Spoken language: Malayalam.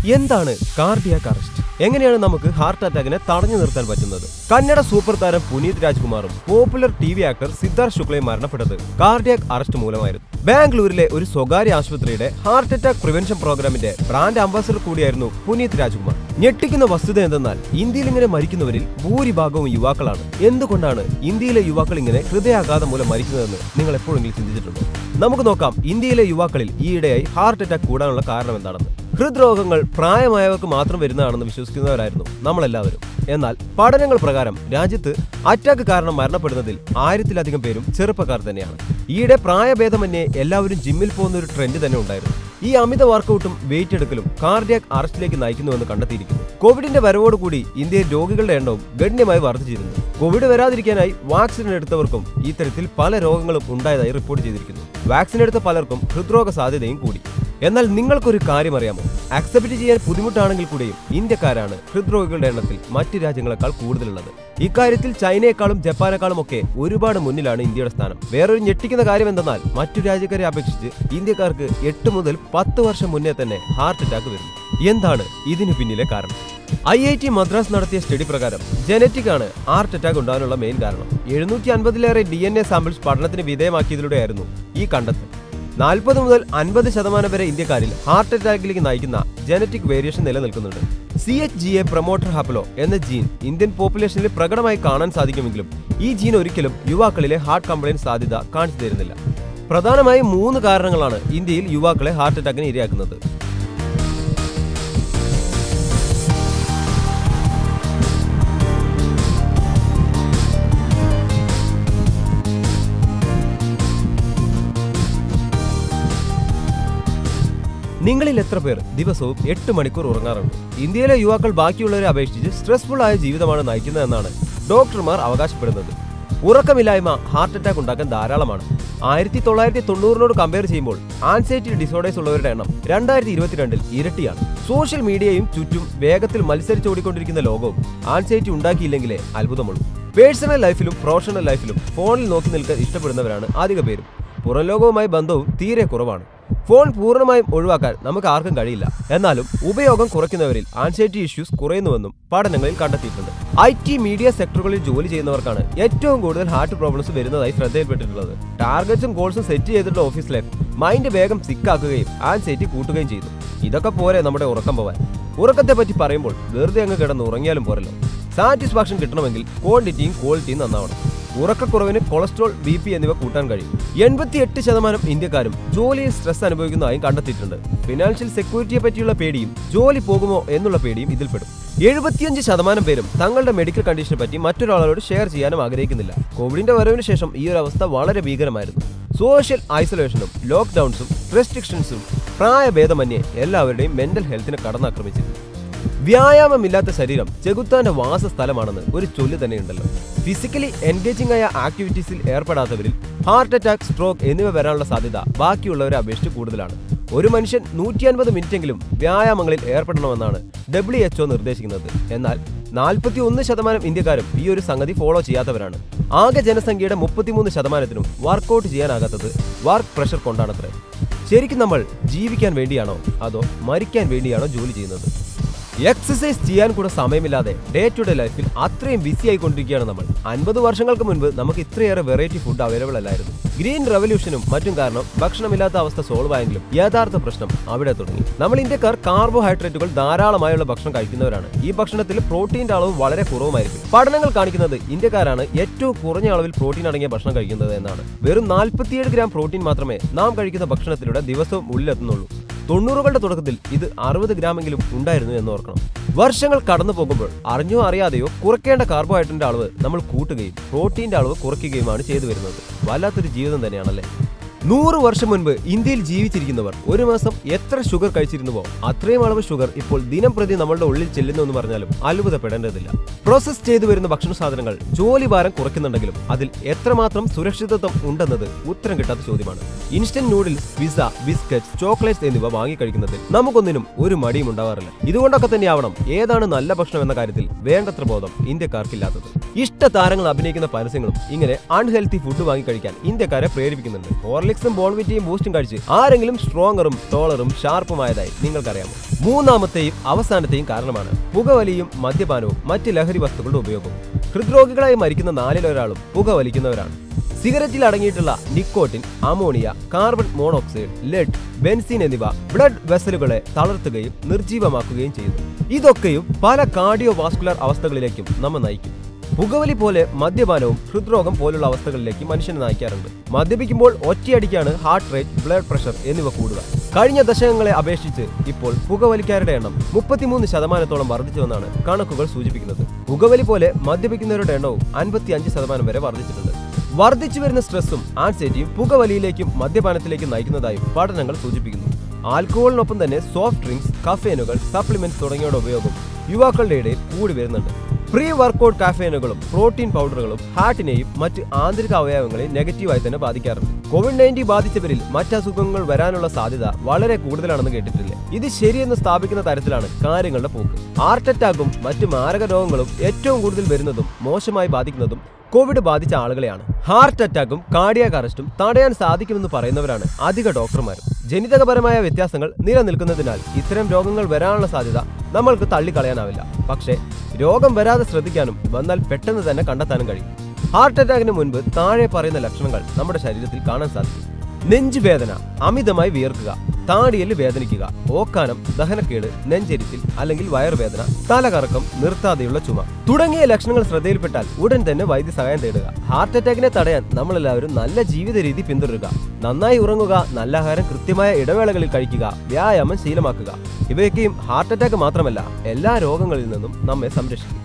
എന്താണ് കാർഡിയാക് അറസ്റ്റ് എങ്ങനെയാണ് നമുക്ക് ഹാർട്ട് അറ്റാക്കിനെ തടഞ്ഞു നിർത്താൻ പറ്റുന്നത് കന്നഡ സൂപ്പർ താരം പുനീത് രാജ്കുമാറും popular T V actor Siddharth ശുക്ലയും മരണപ്പെട്ടത് കാർഡിയാക് അറസ്റ്റ് മൂലമായിരുന്നു ബാംഗ്ലൂരിലെ ഒരു സ്വകാര്യ ആശുപത്രിയുടെ ഹാർട്ട് അറ്റാക്ക് പ്രിവെൻഷൻ പ്രോഗ്രാമിന്റെ ബ്രാൻഡ് അംബാസഡർ കൂടിയായിരുന്നു പുനീത് രാജ്കുമാർ ഞെട്ടിക്കുന്ന വസ്തുത എന്തെന്നാൽ ഇന്ത്യയിൽ ഇങ്ങനെ മരിക്കുന്നവരിൽ ഭൂരിഭാഗവും യുവാക്കളാണ് എന്തുകൊണ്ടാണ് ഇന്ത്യയിലെ യുവാക്കൾ ഇങ്ങനെ ഹൃദയാഘാതം മൂലം മരിക്കുന്നതെന്ന് നിങ്ങൾ എപ്പോഴെങ്കിലും ചിന്തിച്ചിട്ടുണ്ടോ നമുക്ക് നോക്കാം ഇന്ത്യയിലെ യുവാക്കളിൽ ഈയിടെയായി ഹാർട്ട് അറ്റാക്ക് കൂടാനുള്ള കാരണം എന്താണെന്ന് ഹൃദ്രോഗങ്ങൾ പ്രായമായവർക്ക് മാത്രം വരുന്നതാണെന്ന് വിശ്വസിക്കുന്നവരായിരുന്നു നമ്മളെല്ലാവരും എന്നാൽ പഠനങ്ങൾ പ്രകാരം രാജ്യത്ത് അറ്റാക്ക് കാരണം മരണപ്പെടുന്നതിൽ ആയിരത്തിലധികം പേരും ചെറുപ്പക്കാർ തന്നെയാണ് ഈയിടെ പ്രായഭേദമന്യേ എല്ലാവരും ജിമ്മിൽ പോകുന്ന ഒരു ട്രെൻഡ് തന്നെ ഉണ്ടായിരുന്നു ഈ അമിത വർക്കൗട്ടും വെയിറ്റ് എടുക്കലും കാർഡിയാക് അറസ്റ്റിലേക്ക് നയിക്കുന്നുവെന്ന് കണ്ടെത്തിയിരിക്കുന്നു കോവിഡിന്റെ വരവോടുകൂടി ഇന്ത്യയിൽ രോഗികളുടെ എണ്ണവും ഗണ്യമായി വർദ്ധിച്ചിരുന്നു കോവിഡ് വരാതിരിക്കാനായി വാക്സിൻ എടുത്തവർക്കും ഇത്തരത്തിൽ പല രോഗങ്ങളും ഉണ്ടായതായി റിപ്പോർട്ട് ചെയ്തിരിക്കുന്നു വാക്സിൻ എടുത്ത പലർക്കും ഹൃദ്രോഗ സാധ്യതയും കൂടി എന്നാൽ നിങ്ങൾക്കൊരു കാര്യം അറിയാമോ അക്സെപ്റ്റ് ചെയ്യാൻ ബുദ്ധിമുട്ടാണെങ്കിൽ കൂടിയും ഇന്ത്യക്കാരാണ് ഹൃദ്രോഗികളുടെ എണ്ണത്തിൽ മറ്റ് രാജ്യങ്ങളെക്കാൾ കൂടുതലുള്ളത് ഇക്കാര്യത്തിൽ ചൈനയെക്കാളും ജപ്പാനേക്കാളും ഒക്കെ ഒരുപാട് മുന്നിലാണ് ഇന്ത്യയുടെ സ്ഥാനം വേറൊരു ഞെട്ടിക്കുന്ന കാര്യം എന്തെന്നാൽ മറ്റു രാജ്യക്കാരെ അപേക്ഷിച്ച് ഇന്ത്യക്കാർക്ക് എട്ട് മുതൽ പത്ത് വർഷം മുന്നേ തന്നെ ഹാർട്ട് അറ്റാക്ക് വരുന്നു എന്താണ് ഇതിനു പിന്നിലെ കാരണം ഐ ഐ ടി മദ്രാസ് നടത്തിയ സ്റ്റഡി പ്രകാരം ജനറ്റിക് ആണ് ഹാർട്ട് അറ്റാക്ക് ഉണ്ടാകാനുള്ള മെയിൻ കാരണം എഴുന്നൂറ്റി അൻപതിലേറെ ഡി എൻ എ സാമ്പിൾസ് പഠനത്തിന് വിധേയമാക്കിയതിലൂടെയായിരുന്നു ഈ കണ്ടെത്തൽ നാൽപ്പത് മുതൽ അൻപത് ശതമാനം വരെ ഇന്ത്യക്കാരിൽ ഹാർട്ട് അറ്റാക്കിലേക്ക് നയിക്കുന്ന ജനറ്റിക് വേരിയേഷൻ നിലനിൽക്കുന്നുണ്ട് C H G A promoter haplo എന്ന ജീൻ ഇന്ത്യൻ പോപ്പുലേഷനിൽ പ്രകടമായി കാണാൻ സാധിക്കുമെങ്കിലും ഈ ജീൻ ഒരിക്കലും യുവാക്കളിലെ ഹാർട്ട് കംപ്ലൈന്റ് സാധ്യത കാണിച്ചു തരുന്നില്ല പ്രധാനമായും മൂന്ന് കാരണങ്ങളാണ് ഇന്ത്യയിൽ യുവാക്കളെ ഹാർട്ട് അറ്റാക്കിന് ഇരയാക്കുന്നത് നിങ്ങളിൽ എത്ര പേർ ദിവസവും എട്ട് മണിക്കൂർ ഉറങ്ങാറുണ്ട് ഇന്ത്യയിലെ യുവാക്കൾ ബാക്കിയുള്ളവരെ അപേക്ഷിച്ച് സ്ട്രെസ്ഫുൾ ആയ ജീവിതമാണ് നയിക്കുന്നതെന്നാണ് ഡോക്ടർമാർ അവകാശപ്പെടുന്നത് ഉറക്കമില്ലായ്മ ഹാർട്ട് അറ്റാക്ക് ഉണ്ടാക്കാൻ ധാരാളമാണ് ആയിരത്തി തൊള്ളായിരത്തി തൊണ്ണൂറിനോട് കമ്പയർ ചെയ്യുമ്പോൾ ആൻസൈറ്റി ഡിസോർഡേഴ്സ് ഉള്ളവരുടെ എണ്ണം രണ്ടായിരത്തി ഇരുപത്തിരണ്ടിൽ ഇരട്ടിയാണ് സോഷ്യൽ മീഡിയയും ചുറ്റും വേഗത്തിൽ മത്സരിച്ചോടിക്കൊണ്ടിരിക്കുന്ന ലോകവും ആൻസൈറ്റി ഉണ്ടാക്കിയില്ലെങ്കിലേ അത്ഭുതമുള്ളൂ പേഴ്സണൽ ലൈഫിലും പ്രൊഫഷണൽ ലൈഫിലും ഫോണിൽ നോക്കി നിൽക്കാൻ ഇഷ്ടപ്പെടുന്നവരാണ് അധിക പേരും പുറം ലോകവുമായി ബന്ധവും തീരെ കുറവാണ് ഫോൺ പൂർണ്ണമായും ഒഴിവാക്കാൻ നമുക്ക് ആർക്കും കഴിയില്ല എന്നാലും ഉപയോഗം കുറയ്ക്കുന്നവരിൽ ആൻസൈറ്റി ഇഷ്യൂസ് കുറയുന്നുവെന്നും പഠനങ്ങളിൽ കണ്ടെത്തിയിട്ടുണ്ട് ഐ ടി മീഡിയ സെക്ടറുകളിൽ ജോലി ചെയ്യുന്നവർക്കാണ് ഏറ്റവും കൂടുതൽ ഹാർട്ട് പ്രോബ്ലംസ് വരുന്നതായി ശ്രദ്ധയിൽപ്പെട്ടിട്ടുള്ളത് ടാർഗറ്റ്സും ഗോൾസും സെറ്റ് ചെയ്തിട്ടുള്ള ഓഫീസ് ലൈഫ് മൈൻഡ് വേഗം സിക്കാക്കുകയും ആൻസൈറ്റി കൂട്ടുകയും ചെയ്തു ഇതൊക്കെ പോരെ നമ്മുടെ ഉറക്കം പോവാൻ ഉറക്കത്തെ പറ്റി പറയുമ്പോൾ വെറുതെ അങ്ങ് കിടന്ന് ഉറങ്ങിയാലും പോരല്ലോ സാറ്റിസ്ഫാക്ഷൻ കിട്ടണമെങ്കിൽ ക്വാണ്ടിറ്റിയും ക്വാളിറ്റിയും നന്നാവണം ഉറക്കക്കുറവിന് കൊളസ്ട്രോൾ ബി പി എന്നിവ കൂട്ടാൻ കഴിയും എൺപത്തിയെട്ട് ശതമാനം ഇന്ത്യക്കാരും ജോലിയിൽ സ്ട്രെസ് അനുഭവിക്കുന്നതായും കണ്ടെത്തിയിട്ടുണ്ട് ഫിനാൻഷ്യൽ സെക്യൂരിറ്റിയെ പറ്റിയുള്ള പേടിയും ജോലി പോകുമോ എന്നുള്ള പേടിയും ഇതിൽപ്പെടും എഴുപത്തിയഞ്ച് ശതമാനം പേരും തങ്ങളുടെ മെഡിക്കൽ കണ്ടീഷനെ പറ്റി മറ്റൊരാളോട് ഷെയർ ചെയ്യാനും ആഗ്രഹിക്കുന്നില്ല കോവിഡിന്റെ വരവിന് ശേഷം ഈ ഒരു അവസ്ഥ വളരെ ഭീകരമായിരുന്നു സോഷ്യൽ ഐസൊലേഷനും ലോക്ക്ഡൌൺസും റെസ്ട്രിക്ഷൻസും പ്രായഭേദമന്യേ എല്ലാവരുടെയും മെന്റൽ ഹെൽത്തിനെ കടന്നാക്രമിച്ചിരുന്നു വ്യായാമമില്ലാത്ത ശരീരം ചെകുത്താന്റെ വാസസ്ഥലമാണെന്ന് ഒരു ചൊല്ല് തന്നെയുണ്ടല്ലോ ഫിസിക്കലി എൻഗേജിംഗ് ആയ ആക്ടിവിറ്റീസിൽ ഏർപ്പെടാത്തവരിൽ ഹാർട്ട് അറ്റാക്ക് സ്ട്രോക്ക് എന്നിവ വരാനുള്ള സാധ്യത ബാക്കിയുള്ളവരെ അപേക്ഷിച്ച് കൂടുതലാണ് ഒരു മനുഷ്യൻ നൂറ്റി അൻപത് മിനിറ്റെങ്കിലും വ്യായാമങ്ങളിൽ ഏർപ്പെടണമെന്നാണ് ഡബ്ല്യു എച്ച്ഒ നിർദ്ദേശിക്കുന്നത് എന്നാൽ നാൽപ്പത്തി ഒന്ന് ശതമാനം ഇന്ത്യക്കാരും ഈ ഒരു സംഗതി ഫോളോ ചെയ്യാത്തവരാണ് ആകെ ജനസംഖ്യയുടെ മുപ്പത്തിമൂന്ന് ശതമാനത്തിനും വർക്കൗട്ട് ചെയ്യാനാകാത്തത് വർക്ക് പ്രഷർ കൊണ്ടാണത്രേ ശരിക്കും നമ്മൾ ജീവിക്കാൻ വേണ്ടിയാണോ അതോ മരിക്കാൻ വേണ്ടിയാണോ ജോലി ചെയ്യുന്നത് എക്സസൈസ് ചെയ്യാൻ കൂടെ സമയമില്ലാതെ ഡേ ടു ഡേ ലൈഫിൽ അത്രയും ബിസി ആയിക്കൊണ്ടിരിക്കുകയാണ് നമ്മൾ അൻപത് വർഷങ്ങൾക്ക് മുൻപ് നമുക്ക് ഇത്രയേറെ വെറൈറ്റി ഫുഡ് അവൈലബിൾ അല്ലായിരുന്നു ഗ്രീൻ റവല്യൂഷനും മറ്റും കാരണം ഭക്ഷണമില്ലാത്ത അവസ്ഥ സോൾവ് ആയെങ്കിലും യഥാർത്ഥ പ്രശ്നം അവിടെ തുടങ്ങി നമ്മൾ ഇന്ത്യക്കാർ കാർബോഹൈഡ്രേറ്റുകൾ ധാരാളമായുള്ള ഭക്ഷണം കഴിക്കുന്നവരാണ് ഈ ഭക്ഷണത്തിൽ പ്രോട്ടീന്റെ അളവ് വളരെ കുറവുമായിരിക്കും പഠനങ്ങൾ കാണിക്കുന്നത് ഇന്ത്യക്കാരാണ് ഏറ്റവും കുറഞ്ഞ അളവിൽ പ്രോട്ടീൻ അടങ്ങിയ ഭക്ഷണം കഴിക്കുന്നത് എന്നാണ് വെറും നാൽപ്പത്തിയേഴ് ഗ്രാം പ്രോട്ടീൻ മാത്രമേ നാം കഴിക്കുന്ന ഭക്ഷണത്തിലൂടെ ദിവസവും ഉള്ളിലെത്തുന്നുള്ളൂ തൊണ്ണൂറുകളുടെ തുടക്കത്തിൽ ഇത് അറുപത് ഗ്രാമെങ്കിലും ഉണ്ടായിരുന്നു എന്ന് ഓർക്കണം വർഷങ്ങൾ കടന്നു പോകുമ്പോൾ അറിഞ്ഞോ അറിയാതെയോ കുറയ്ക്കേണ്ട കാർബോഹൈഡ്രേറ്റിന്റെ അളവ് നമ്മൾ കൂട്ടുകയും പ്രോട്ടീന്റെ അളവ് കുറയ്ക്കുകയുമാണ് ചെയ്തു വരുന്നത് വല്ലാത്തൊരു ജീവിതം തന്നെയാണല്ലേ നൂറ് വർഷം മുൻപ് ഇന്ത്യയിൽ ജീവിച്ചിരിക്കുന്നവർ ഒരു മാസം എത്ര ഷുഗർ കഴിച്ചിരുന്നുവോ അത്രയും അളവ് ഷുഗർ ഇപ്പോൾ ദിനം പ്രതി നമ്മളുടെ ഉള്ളിൽ ചെല്ലുന്നു എന്ന് പറഞ്ഞാലും അത്ഭുതപ്പെടേണ്ടതില്ല പ്രോസസ് ചെയ്തു വരുന്ന ഭക്ഷണ സാധനങ്ങൾ ജോലി ഭാരം കുറയ്ക്കുന്നുണ്ടെങ്കിലും അതിൽ എത്രമാത്രം സുരക്ഷിതത്വം ഉണ്ടെന്നത് ഉത്തരം കിട്ടാത്ത ചോദ്യമാണ് instant noodles pizza biscuit chocolates എന്നിവ വാങ്ങി കഴിക്കുന്നതിൽ നമുക്കൊന്നിനും ഒരു മടിയും ഉണ്ടാവാറില്ല ഇതുകൊണ്ടൊക്കെ തന്നെയാവണം ഏതാണ് നല്ല ഭക്ഷണം എന്ന കാര്യത്തിൽ വേണ്ടത്ര ബോധം ഇന്ത്യക്കാർക്കില്ലാത്തത് ഇഷ്ട താരങ്ങൾ അഭിനയിക്കുന്ന പരസ്യങ്ങളും ഇങ്ങനെ അൺഹെൽത്തി ഫുഡ് വാങ്ങി കഴിക്കാൻ ഇന്ത്യക്കാരെ പ്രേരിപ്പിക്കുന്നുണ്ട് ഹോർലിക്സ് ഹോർലിക്സും ബോൺവിറ്റിയും ബൂസ്റ്റും കഴിച്ച് ആരെങ്കിലും സ്ട്രോങ്ങറും ടോളറും ഷാർപ്പുമായതായി നിങ്ങൾക്കറിയാമോ മൂന്നാമത്തെയും അവസാനത്തെയും കാരണമാണ് പുകവലിയും മദ്യപാനവും മറ്റ് ലഹരി വസ്തുക്കളുടെ ഉപയോഗവും ഹൃദ്രോഗികളായി മരിക്കുന്ന നാലിലൊരാളും പുകവലിക്കുന്നവരാണ് സിഗരറ്റിൽ അടങ്ങിയിട്ടുള്ള nicotine ammonia carbon monoxide lead benzene എന്നിവ ബ്ലഡ് വെസലുകളെ തളർത്തുകയും നിർജീവമാക്കുകയും ചെയ്യുന്നു ഇതൊക്കെയും പല കാർഡിയോ വാസ്കുലർ അവസ്ഥകളിലേക്കും നമ്മെ നയിക്കും പുകവലി പോലെ മദ്യപാനവും ഹൃദ്രോഗം പോലുള്ള അവസ്ഥകളിലേക്ക് മനുഷ്യനെ നയിക്കാറുണ്ട് മദ്യപിക്കുമ്പോൾ ഒറ്റയടിക്കാണ് ഹാർട്ട് റേറ്റ് ബ്ലഡ് പ്രഷർ എന്നിവ കൂടുക കഴിഞ്ഞ ദശകങ്ങളെ അപേക്ഷിച്ച് ഇപ്പോൾ പുകവലിക്കാരുടെ എണ്ണം മുപ്പത്തിമൂന്ന് ശതമാനത്തോളം വർദ്ധിച്ചുവെന്നാണ് കണക്കുകൾ സൂചിപ്പിക്കുന്നത് പുകവലി പോലെ മദ്യപിക്കുന്നവരുടെ എണ്ണവും അൻപത്തി അഞ്ച് ശതമാനം വരെ വർദ്ധിച്ചിട്ടുണ്ട് വർദ്ധിച്ചു വരുന്ന സ്ട്രെസ്സും ആൻസൈറ്റിയും പുകവലിയിലേക്കും മദ്യപാനത്തിലേക്കും നയിക്കുന്നതായും പഠനങ്ങൾ സൂചിപ്പിക്കുന്നു ആൽക്കഹോളിനൊപ്പം തന്നെ സോഫ്റ്റ് ഡ്രിങ്ക്സ് കഫേനുകൾ സപ്ലിമെന്റ്സ് തുടങ്ങിയവയുടെ ഉപയോഗം യുവാക്കളുടെ ഇടയിൽ കൂടി വരുന്നുണ്ട് പ്രീ വർക്കൗട്ട് കാഫേനുകളും പ്രോട്ടീൻ പൗഡറുകളും ഹാർട്ടിനെയും മറ്റ് ആന്തരിക അവയവങ്ങളെയും നെഗറ്റീവായി തന്നെ ബാധിക്കാറുണ്ട് കോവിഡ് നയൻറ്റീൻ ബാധിച്ചവരിൽ മറ്റ് അസുഖങ്ങൾ വരാനുള്ള സാധ്യത വളരെ കൂടുതലാണെന്ന് കേട്ടിട്ടില്ലേ ഇത് ശരിയെന്ന് സ്ഥാപിക്കുന്ന തരത്തിലാണ് കാര്യങ്ങളുടെ പോക്ക് ഹാർട്ട് അറ്റാക്കും മറ്റ് മാരക രോഗങ്ങളും ഏറ്റവും കൂടുതൽ വരുന്നതും മോശമായി ബാധിക്കുന്നതും കോവിഡ് ബാധിച്ച ആളുകളെയാണ് ഹാർട്ട് അറ്റാക്കും കാർഡിയാക് അറസ്റ്റും തടയാൻ സാധിക്കുമെന്ന് പറയുന്നവരാണ് അധിക ഡോക്ടർമാരും ജനിതകപരമായ വ്യത്യാസങ്ങൾ നിലനിൽക്കുന്നതിനാൽ ഇത്തരം രോഗങ്ങൾ വരാനുള്ള സാധ്യത നമ്മൾക്ക് തള്ളിക്കളയാനാവില്ല പക്ഷേ രോഗം വരാതെ ശ്രദ്ധിക്കാനും വന്നാൽ പെട്ടെന്ന് തന്നെ കണ്ടെത്താനും കഴിയും ഹാർട്ട് അറ്റാക്കിന് മുൻപ് താഴെ പറയുന്ന ലക്ഷണങ്ങൾ നമ്മുടെ ശരീരത്തിൽ കാണാൻ സാധിക്കും നെഞ്ചുവേദന അമിതമായി വിയർക്കുക താടിയല് വേദനിക്കുക ഓക്കാനം ദഹനക്കേട് നെഞ്ചെരിച്ചിൽ അല്ലെങ്കിൽ വയറുവേദന തലകറക്കം നിർത്താതെയുള്ള ചുമ തുടങ്ങിയ ലക്ഷണങ്ങൾ ശ്രദ്ധയിൽപ്പെട്ടാൽ ഉടൻ തന്നെ വൈദ്യസഹായം തേടുക ഹാർട്ട് അറ്റാക്കിനെ തടയാൻ നമ്മളെല്ലാവരും നല്ല ജീവിത രീതി പിന്തുടരുക നന്നായി ഉറങ്ങുക നല്ല ആഹാരം കൃത്യമായ ഇടവേളകളിൽ കഴിക്കുക വ്യായാമം ശീലമാക്കുക ഇവയൊക്കെയും ഹാർട്ട് അറ്റാക്ക് മാത്രമല്ല എല്ലാ രോഗങ്ങളിൽ നിന്നും നമ്മെ സംരക്ഷിക്കും